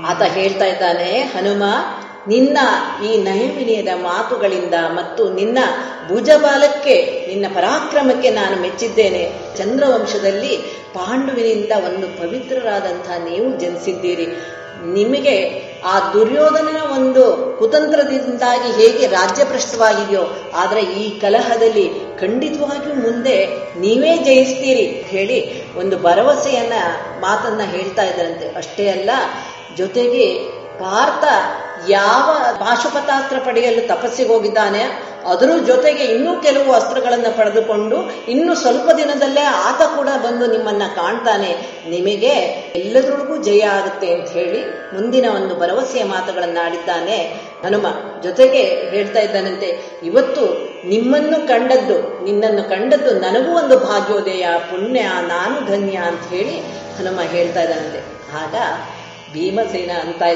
ಆತ ಹೇಳ್ತಾ ಇದ್ದಾನೆ ಹನುಮ ನಿನ್ನ ಈ ನಯವಿನಯದ ಮಾತುಗಳಿಂದ ಮತ್ತು ನಿನ್ನ ಭುಜಬಾಲಕ್ಕೆ ನಿನ್ನ ಪರಾಕ್ರಮಕ್ಕೆ ನಾನು ಮೆಚ್ಚಿದ್ದೇನೆ ಚಂದ್ರವಂಶದಲ್ಲಿ ಪಾಂಡುವಿನಿಂದ ಒಂದು ಪವಿತ್ರರಾದಂತಹ ನೀವು ಜನಿಸಿದ್ದೀರಿ ನಿಮಗೆ ಆ ದುರ್ಯೋಧನನ ಒಂದು ಕುತಂತ್ರದಿಂದಾಗಿ ಹೇಗೆ ರಾಜ್ಯಭ್ರಷ್ಟವಾಗಿದೆಯೋ ಆದರೆ ಈ ಕಲಹದಲ್ಲಿ ಖಂಡಿತವಾಗಿಯೂ ಮುಂದೆ ನೀವೇ ಜಯಿಸ್ತೀರಿ ಹೇಳಿ ಒಂದು ಭರವಸೆಯನ್ನ ಮಾತನ್ನ ಹೇಳ್ತಾ ಇದ್ದರಂತೆ ಅಷ್ಟೇ ಅಲ್ಲ ಜೊತೆಗೆ ಪಾರ್ಥ ಯಾವ ಪಾಶುಪತಾಸ್ತ್ರ ಪಡೆಯಲು ತಪಸ್ಸಿಗೆ ಹೋಗಿದ್ದಾನೆ ಅದರ ಜೊತೆಗೆ ಇನ್ನೂ ಕೆಲವು ಅಸ್ತ್ರಗಳನ್ನು ಪಡೆದುಕೊಂಡು ಇನ್ನು ಸ್ವಲ್ಪ ದಿನದಲ್ಲೇ ಆತ ಕೂಡ ಬಂದು ನಿಮ್ಮನ್ನ ಕಾಣ್ತಾನೆ ನಿಮಗೆ ಎಲ್ಲದರೊಳಗೂ ಜಯ ಆಗುತ್ತೆ ಅಂತ ಹೇಳಿ ಮುಂದಿನ ಒಂದು ಭರವಸೆಯ ಮಾತುಗಳನ್ನು ಆಡಿದ್ದಾನೆ ಹನುಮ ಜೊತೆಗೆ ಹೇಳ್ತಾ ಇದ್ದಾನಂತೆ ಇವತ್ತು ನಿಮ್ಮನ್ನು ಕಂಡದ್ದು ನಿನ್ನನ್ನು ಕಂಡದ್ದು ನನಗೂ ಒಂದು ಭಾಗ್ಯೋದಯ ಪುಣ್ಯ ನಾನು ಧನ್ಯ ಅಂತ ಹೇಳಿ ಹನುಮ ಹೇಳ್ತಾ ಇದ್ದಾನಂತೆ ಆಗ ಭೀಮಸೇನ ಅಂತ